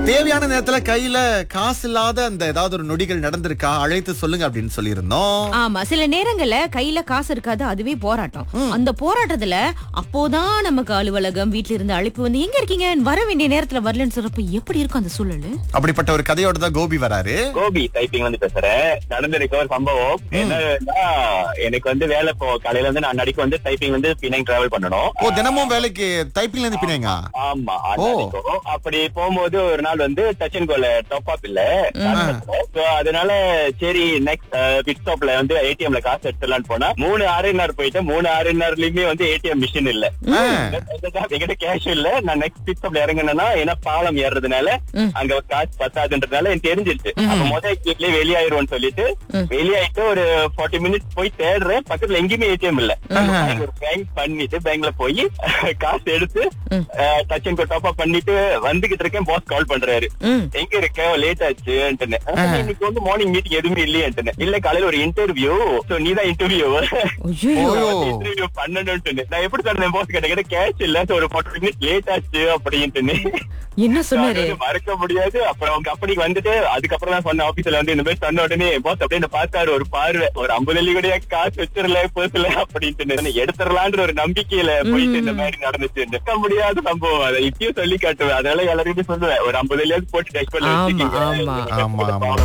தேவையான நேரத்துல கையில காசு இல்லாத அந்த ஏதாவது ஒரு நொடிகள் நடந்திருக்கா அழைத்து சொல்லுங்க அப்படின்னு சொல்லியிருந்தோம் ஆமா சில நேரங்கள்ல கையில காசு இருக்காது அதுவே போராட்டம் அந்த போராட்டத்துல அப்போதான் நமக்கு அலுவலகம் வீட்ல இருந்து அழைப்பு வந்து எங்க இருக்கீங்க வர வேண்டிய நேரத்துல வரலன்னு சொல்றப்ப எப்படி இருக்கும் அந்த சூழல் அப்படிப்பட்ட ஒரு கதையோட தான் கோபி வராரு கோபி டைப்பிங் வந்து பேசுறேன் நடந்திருக்க ஒரு சம்பவம் என்னன்னா எனக்கு வந்து வேலை இப்போ காலையில வந்து நான் அடிக்க வந்து டைப்பிங் வந்து பிணைங் டிராவல் பண்ணணும் ஓ தினமும் வேலைக்கு டைப்பிங்ல இருந்து பிணைங்க ஆமா ஓ. அன்னைக்கும். அப்படி போகும்போது ஒரு நாள் வந்து டச் அண்ட் கோல டாப் அப் இல்ல So, அதனால சரி நெக்ஸ்ட் பிட் ஸ்டாப்ல வந்து ஏடிஎம்ல காசு எடுத்துலான்னு போனா மூணு ஆர்என்ஆர் போயிட்டு மூணு ஆர்என்ஆர்லயுமே வந்து ஏடிஎம் மிஷின் இல்ல என்கிட்ட கேஷ் இல்ல நான் நெக்ஸ்ட் பிட் ஸ்டாப்ல இறங்கினா ஏன்னா பாலம் ஏறுறதுனால அங்க காசு பத்தாதுன்றதுனால எனக்கு தெரிஞ்சிருச்சு அப்ப முதல் எக்ஸிட்லயே வெளியாயிருவோம்னு சொல்லிட்டு வெளியாயிட்டு ஒரு 40 மினிட்ஸ் போய் தேடுறேன் பக்கத்துல எங்கேயுமே ஏடிஎம் இல்ல ஒரு பேங்க் பண்ணிட்டு பேங்க்ல போய் காசு எடுத்து டச் அண்ட் டாப் அப் பண்ணிட்டு வந்துகிட்டு இருக்கேன் பாஸ் கால் பண்றாரு ம். எங்க இருக்க லேட் ஆச்சுன்னு இன்னைக்கு வந்து மார்னிங் மீட்டிங் எதுவுமே இல்லையன்ட்டு இல்ல காலையில ஒரு இன்டர்வியூ சோ நீதான் இன்டர்வியூ ஐயோ ஓ. இன்டர்வியூ பண்ணணும்ட்டு நான் எப்படி சொன்னேன் போஸ் கிட்ட கிட்ட கேஷ் இல்ல so ஒரு ஃபார்ட்டி மினிட்ஸ் லேட் ஆச்சு அப்படின்ட்டு என்ன சொன்னாரு அது மறக்க முடியாது அப்புறம் அவங்க கம்பெனிக்கு வந்துட்டு அதுக்கப்புறம் தான் சொன்ன ஆபீஸ்ல வந்து இந்த மாதிரி சொன்ன உடனே பாஸ் அப்படியே என்னை பார்த்தாரு ஒரு பார்வை ஒரு ஐம்பது வெள்ளி கூட காசு வச்சிடல பேசல அப்படின்ட்டு எடுத்துடலான்ற ஒரு நம்பிக்கையில போயிட்டு இந்த மாதிரி நடந்துச்சு நிற்க முடியாத சம்பவம் அதை இப்பயும் சொல்லி காட்டுவேன் அதனால எல்லாருமே சொல்லுவேன் ஒரு ஐம்பது வெள்ளியாவது போட்டு டெஸ்ட் பண்ணி ஆமா, வச்சுக்கீங்க ஆமா. ஆமா, ஆமா.